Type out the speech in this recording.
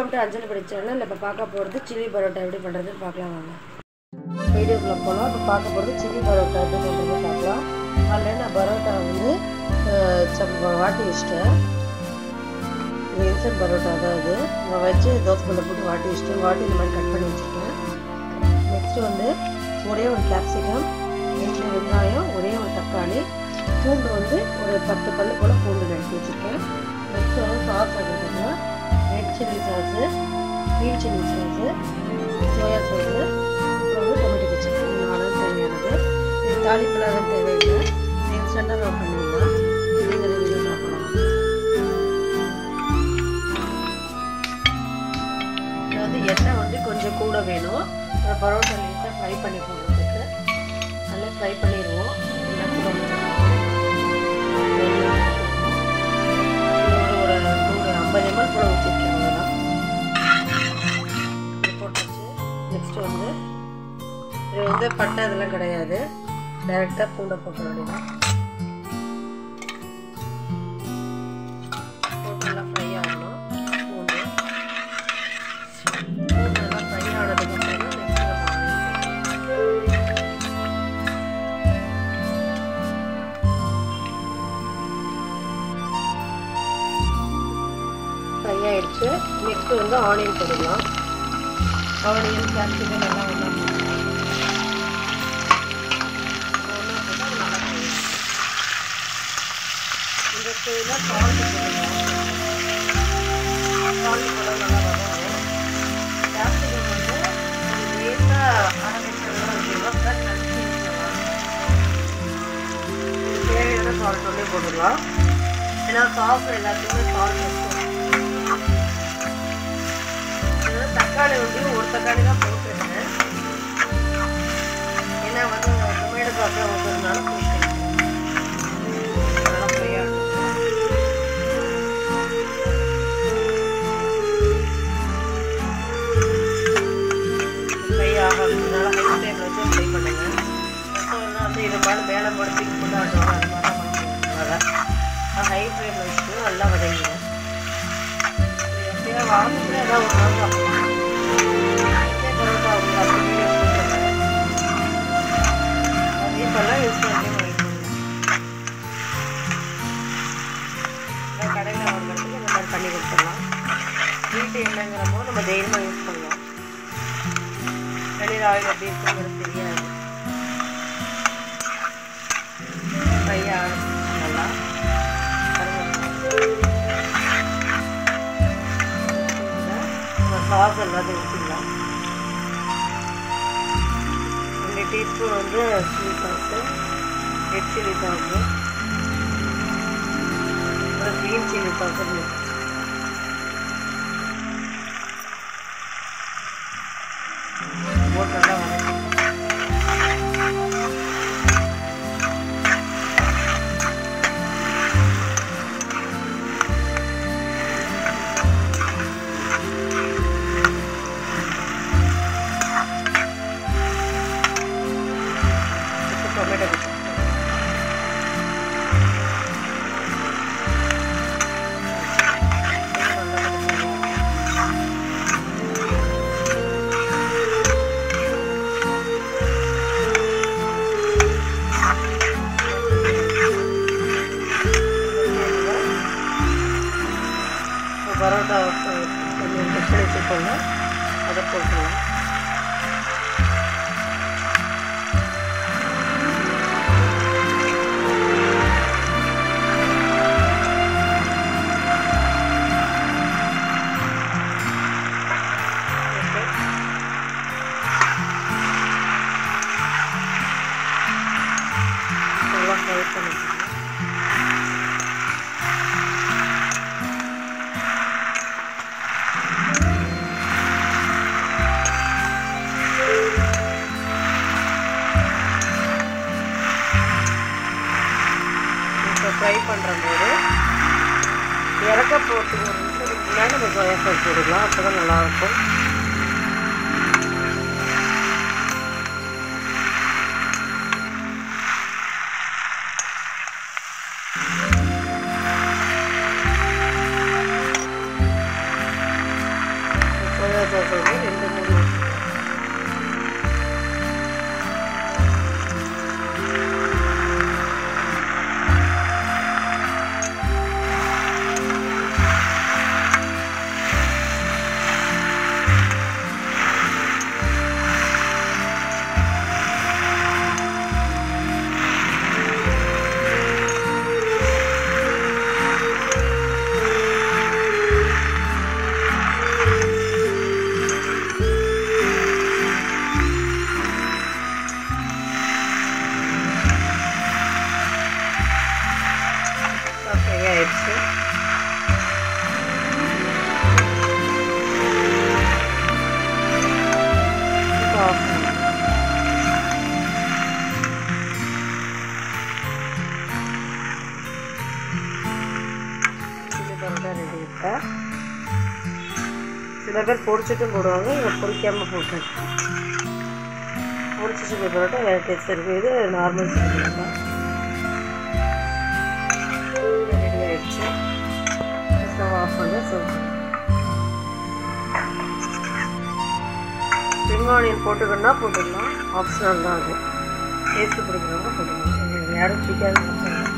Welcome to அஞ்சலி படி channel இப்போ பார்க்க போகிறது சில்லி பரோட்டா எப்படி பண்ணுறதுன்னு பார்க்கலாம் வாங்க வீடியோக்குள்ளே போகலாம் இப்போ பார்க்க போகிறது சில்லி பரோட்டா எப்படி பண்ணுறது பார்க்கலாம் அதில் நான் பரோட்டா வந்து அஹ், சம் வாட்டி வச்சிட்டேன் இது இன்ஸ்டன்ட் பரோட்டா தான் இது நான் வச்சு தோசைக்கல்ல போட்டு வாட்டி வச்சுட்டு வாட்டி இந்த மாதிரி கட் பண்ணி வச்சுருக்கேன் நெக்ஸ்ட்டு வந்து ஒரே ஒரு கேப்சிகம் ரெண்டு வெங்காயம் ஒரே ஒரு தக்காளி பூண்டு வந்து ஒரு பத்து பல்லு போல் பூண்டு நறுக்கி வச்சுருக்கேன் நெக்ஸ்ட் வந்து சாஸ் எடுத்துக்கலாம் red chilli sauce green chilli sauce soya sauce அப்புறம் வந்து டொமேட்டோ கெச்சப் இது நாலு தேவையானது இது தாளிப்பெல்லாம் தேவையில்லை இன்ஸ்டண்ட்டாக நான் பண்ணிடலாம் நீங்கள் வீடியோ பார்க்கலாம் இது வந்து எண்ணெய் வந்து கொஞ்சம் கூட வேணும் அந்த பரோட்டா லேசாக ஃப்ரை பண்ணி போடுறதுக்கு நல்லா ஃப்ரை பண்ணிடுவோம் எண்ணெய் கூட கொஞ்சம் ஒரு நூறு ஐம்பது எம்எல் கூட ஊற்றிருக்கேன் அவ்வளோதான் இது போட்டாச்சு நெக்ஸ்ட் வந்து இது வந்து பட்டை இதெல்லாம் கிடையாது டைரெக்டாக பூண்டை போட்ட வேண்டியதான் போட்டு நல்லா ஃப்ரை ஆகணும் பூண்டு பூண்டு நல்லா ஃப்ரை ஆனதுக்கப்புறம் நெக்ஸ்ட் நம்ம ஃப்ரை ஆயிடுச்சு நெக்ஸ்ட் வந்து ஆனியன் போடலாம் ஆனியன் கேப்சிகம் எல்லாம் ஒன்றா ஒன்றா போட்டு அது நல்லா fry ஆகும். இந்த ஸ்டேஜில் சால்ட் போடலாம் சால்ட் போட நல்லா வரும் கேப்சிகம் வந்து லேசாக ஆரம்பிச்சதெல்லாம் வச்சுக்கலாம் ப்ளஸ் நச்சு தேவையான சால்ட் ஒன்றே போட்டுடலாம் ஏன்னா சாஸ் எல்லாத்துக்குமே சால்ட் இருக்கும் இதெல்லாம் தக்காளி வந்து ஒரு தக்காளி தான் போட்டுருக்கேன் ஏன்னா வந்து டொமேட்டோ சாஸ்லாம் ஊற்றுறதுனால போட்டுருக்கேன் நல்லா ஃப்ரை ஆகும் ஃப்ரை ஆகிறதுனால ஹை ஃப்ளேமில் வச்சு ஃப்ரை பண்ணுங்க ரசம்லாம் வந்து இது மாதிரி மேலே போட்டு பிக் போட்டு ஆட்டுவாங்க அது மாதிரி தான் பண்ணுவாங்க ஹை ஃப்ளேமில் வச்சு நல்லா வதங்கிங்க எப்படியா வாரத்துக்கு ஏதாவது ஒரு நாள் சாப்பிடலாம் இதே பரோட்டா உங்களுக்கு அப்படி யூஸ் பண்ணுறேன் அது இப்போல்லாம் யூஸ் பண்ணி வாங்கிக்கோங்க கடையில் வாங்குறதுக்கு இந்த மாதிரி பண்ணி கொடுத்துடலாம் வீட்டு எண்ணெய்ங்கிறப்போ நம்ம தைரியமாக யூஸ் பண்ணலாம் வெளியில் ஆயில் எப்படி இருக்குங்கிறது தெரியாது ஃப்ரை ஆரம்பிச்சு நல்லா சாஸ் எல்லாத்தையும் ஊற்றிடலாம் ரெண்டு டீஸ்பூன் வந்து chilli sauce red chilli sauce அப்புறம் க்ரீன் சில்லி சாஸு போட்டு நல்லா வதக்கிக்கலாம் இப்போ டொமேட்டோ கெச்சப் பரோட்டா கொஞ்சம் கட் பண்ணி வச்சுருக்கோங்க அதை போட்டுக்கலாம் நல்லா ஃப்ரை பண்ணிக்கலாம் இப்போ ஃப்ரை பண்ணுற போது இறக்க போட்டு ஒரு நிமிஷத்துக்கு முன்னாடி நம்ம சோயா சாஸ் போட்டுக்கலாம் அப்போ தான் நல்லாயிருக்கும் சோயா சாஸ் வந்து ரெண்டு மூணு வச்சுக்கலாம் ஃப்ரை ஆயிடுச்சு இப்போ ஆஃப் சில்லி பரோட்டா ரெடி இப்போ சில பேர் பொரிச்சிட்டும் போடுவாங்க இதை பொரிக்காமல் போட்டு பொரிச்ச சில்லி பரோட்டா வேறு டேஸ்ட் இருக்குது இது நார்மல் சில்லி பரோட்டா ரெடி ஆயிடுச்சு ஸ்டவ் ஆஃப் பண்ணி சர்வ் ஸ்ப்ரிங் ஆனியன் போட்டுக்கணும்னா போட்டுக்கலாம் ஆப்ஷனல் தான் அது டேஸ்ட்டு பிடிக்கிறவங்க போட்டுக்கலாம் எங்களுக்கு யாரும் பிடிக்காதுன்னு சொல்லுவாங்க